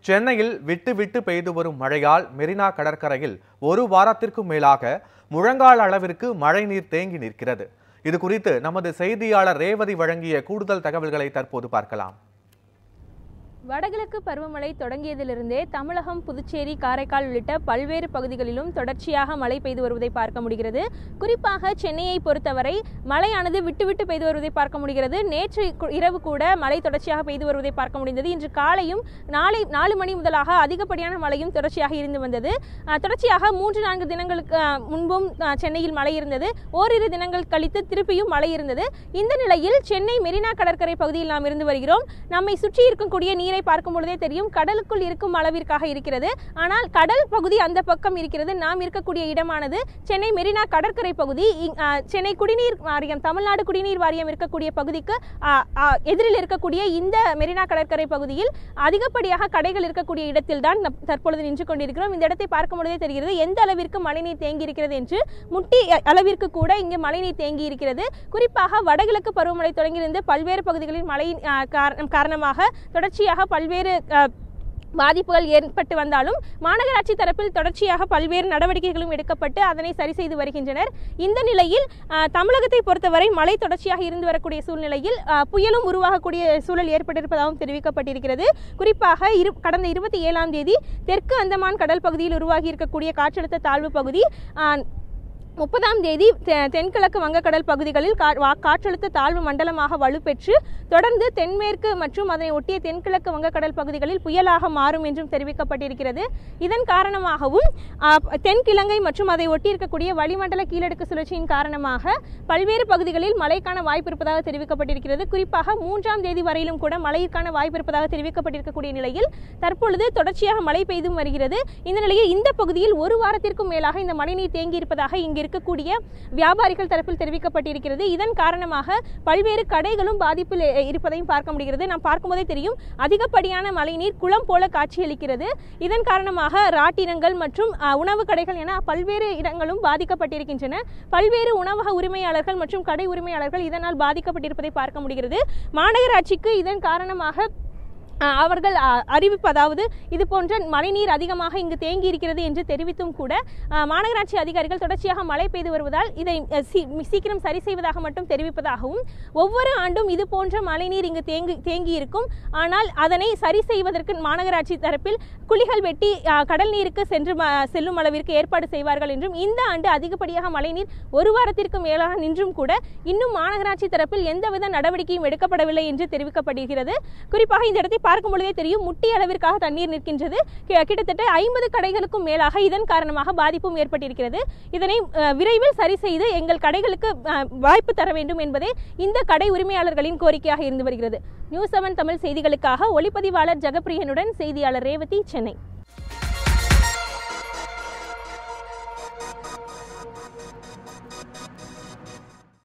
சென்னையில் விட்டு விட்டு பெய்து வரும் மழையால் மெரினா கடற்கரையில் ஒரு வாரத்திற்கும் மேலாக முழங்கால் அளவிற்கு மழைநீர் தேங்கி நிற்கிறது இது குறித்து நமது செய்தியாளர் ரேவதி வழங்கிய கூடுதல் தகவல்களை தற்போது பார்க்கலாம் வடகிழக்கு பருவமழை தொடங்கியதிலிருந்தே தமிழகம் புதுச்சேரி காரைக்கால் உள்ளிட்ட பல்வேறு பகுதிகளிலும் தொடர்ச்சியாக மழை பெய்து வருவதை பார்க்க முடிகிறது குறிப்பாக சென்னையை பொறுத்தவரை மழையானது விட்டு விட்டு பெய்து வருவதை பார்க்க முடிகிறது நேற்று கு- இரவு கூட மழை தொடர்ச்சியாக பெய்து வருவதை பார்க்க முடிந்தது இன்று காலையும் நாளை நாலு மணி முதலாக அதிகப்படியான மழையும் தொடர்ச்சியாக இருந்து வந்தது அஹ், தொடர்ச்சியாக மூன்று நான்கு தினங்களுக்கு அஹ், முன்பும் அஹ், சென்னையில் மழை இருந்தது ஓரிரு தினங்கள் கழித்து திருப்பியும் மழை இருந்தது இந்த நிலையில் சென்னை மெரினா கடற்கரை பகுதியில் நாம் இருந்து வருகிறோம் நம்மை சுற்றி இருக்கக்கூடிய நீரை பார்க்கும் பொழுதே தெரியும் கடலுக்குள் இருக்கும் அளவிற்காக இருக்கிறது ஆனால் கடல் பகுதி அந்த பக்கம் இருக்கிறது நாம் இருக்கக்கூடிய இடமானது சென்னை மெரினா கடற்கரை பகுதி இங்- ஆ, சென்னை குடிநீர் வாரியம் தமிழ்நாடு குடிநீர் வாரியம் இருக்கக்கூடிய பகுதிக்கு ஆ, ஆ, எதிரில் இருக்கக்கூடிய இந்த மெரினா கடற்கரை பகுதியில் அதிகப்படியாக கடைகள் இருக்கக்கூடிய இடத்தில் தான் நம் தற்பொழுது நின்று கொண்டிருக்கிறோம் இந்த இடத்தை பார்க்கும் பொழுதே தெரிகிறது எந்த அளவிற்கு மழைநீர் தேங்கி இருக்கிறது என்று முட்டி அ- அளவிற்கு கூட இங்கு மழைநீர் தேங்கி இருக்கிறது குறிப்பாக வடகிழக்கு பருவமழை தொடங்கியிருந்து பல்வேறு பகுதிகளில் மழை ஆ, காரணம் காரணமாக தொடர்ச்சியாக பல்வேறு ஆ, பாதிப்புகள் ஏற்பட்டு வந்தாலும் மாநகராட்சி தரப்பில் தொடர்ச்சியாக பல்வேறு நடவடிக்கைகளும் எடுக்கப்பட்டு அதனை சரி செய்து வருகின்றனர் இந்த நிலையில் ஆ, தமிழகத்தை பொறுத்தவரை மழை தொடர்ச்சியாக இருந்து வரக்கூடிய சூழ்நிலையில் ஆ, புயலும் உருவாகக்கூடிய சூழல் ஏற்பட்டிருப்பதாகவும் தெரிவிக்கப்பட்டிருக்கிறது குறிப்பாக இரு கடந்த இருபத்தி ஏழாம் தேதி தெற்கு அந்தமான் கடல் பகுதியில் உருவாகி இருக்கக்கூடிய காற்றழுத்த தாழ்வு பகுதி ஆ, முப்பதாம் தேதி தெ- தென்கிழக்கு வங்கக்கடல் பகுதிகளில் கா- வா- காற்றழுத்த தாழ்வு மண்டலமாக வலுப்பெற்று தொடர்ந்து தென்மேற்கு மற்றும் அதனை ஒட்டிய தென்கிழக்கு வங்கக்கடல் பகுதிகளில் புயலாக மாறும் என்றும் தெரிவிக்கப்பட்டிருக்கிறது இதன் காரணமாகவும் ஆ, தென்கிழங்கை மற்றும் அதை ஒட்டி இருக்கக்கூடிய வளிமண்டல கீழடுக்கு சுழற்சியின் காரணமாக பல்வேறு பகுதிகளில் மழைக்கான வாய்ப்பு இருப்பதாக தெரிவிக்கப்பட்டிருக்கிறது குறிப்பாக மூன்றாம் தேதி வரையிலும் கூட மழைக்கான வாய்ப்பு இருப்பதாக தெரிவிக்கப்பட்டிருக்கக்கூடிய நிலையில் தற்பொழுது தொடர்ச்சியாக மழை பெய்தும் வருகிறது இந்த நிலையில் இந்த பகுதியில் ஒரு வாரத்திற்கும் மேலாக இந்த மழைநீர் தேங்கி இருப்பதாக இங்கு இருக்கக்கூடிய வியாபாரிகள் தரப்பில் தெரிவிக்கப்பட்டிருக்கிறது இதன் காரணமாக பல்வேறு கடைகளும் பாதிப்பில் எ- இருப்பதையும் பார்க்க முடிகிறது நாம் பார்க்கும்போதே தெரியும் அதிகப்படியான மழைநீர் குளம் போல காட்சியளிக்கிறது இதன் காரணமாக ராட்டினங்கள் மற்றும் அ, உணவு கடைகள் என பல்வேறு இடங்களும் பாதிக்கப்பட்டிருக்கின்றன பல்வேறு உணவக உரிமையாளர்கள் மற்றும் கடை உரிமையாளர்கள் இதனால் பாதிக்கப்பட்டிருப்பதை பார்க்க முடிகிறது மாநகராட்சிக்கு இதன் காரணமாக அஹ், அவர்கள் அஹ், அறிவிப்பு அதாவது இது போன்ற மழைநீர் அதிகமாக இங்கு தேங்கி இருக்கிறது என்று தெரிவித்தும் கூட அஹ், மாநகராட்சி அதிகாரிகள் தொடர்ச்சியாக மழை பெய்து வருவதால் இதை அஹ், சீ- சீக்கிரம் சரி செய்வதாக மட்டும் தெரிவிப்பதாகவும் ஒவ்வொரு ஆண்டும் இது போன்ற மழைநீர் இங்கு தேங்கி தேங்கி இருக்கும் ஆனால் அதனை சரி செய்வதற்கு மாநகராட்சி தரப்பில் குழிகள் வெட்டி அஹ், கடல் நீருக்கு சென்று ம- செல்லும் அளவிற்கு ஏற்பாடு செய்வார்கள் என்றும் இந்த ஆண்டு அதிகப்படியாக மழைநீர் ஒரு வாரத்திற்கு மேலாக நின்றும் கூட இன்னும் மாநகராட்சி தரப்பில் எந்தவித நடவடிக்கையும் எடுக்கப்படவில்லை என்று தெரிவிக்கப்படுகிறது குறிப்பாக இந்த இடத்தை பார்க்கும் பொழுதே தெரியும் முட்டி அளவிற்காக தண்ணீர் நிற்கின்றது கி- கிட்டத்தட்ட ஐம்பது கடைகளுக்கும் மேலாக இதன் காரணமாக பாதிப்பும் ஏற்பட்டிருக்கிறது இதனை அஹ், விரைவில் சரி செய்து எங்கள் கடைகளுக்கு அஹ், வாய்ப்பு தர வேண்டும் என்பதே இந்த கடை உரிமையாளர்களின் கோரிக்கையாக இருந்து வருகிறது நியூஸ் செவன் தமிழ் செய்திகளுக்காக ஒளிப்பதிவாளர் ஜெகப்பிரியனுடன் செய்தியாளர் ரேவதி சென்னை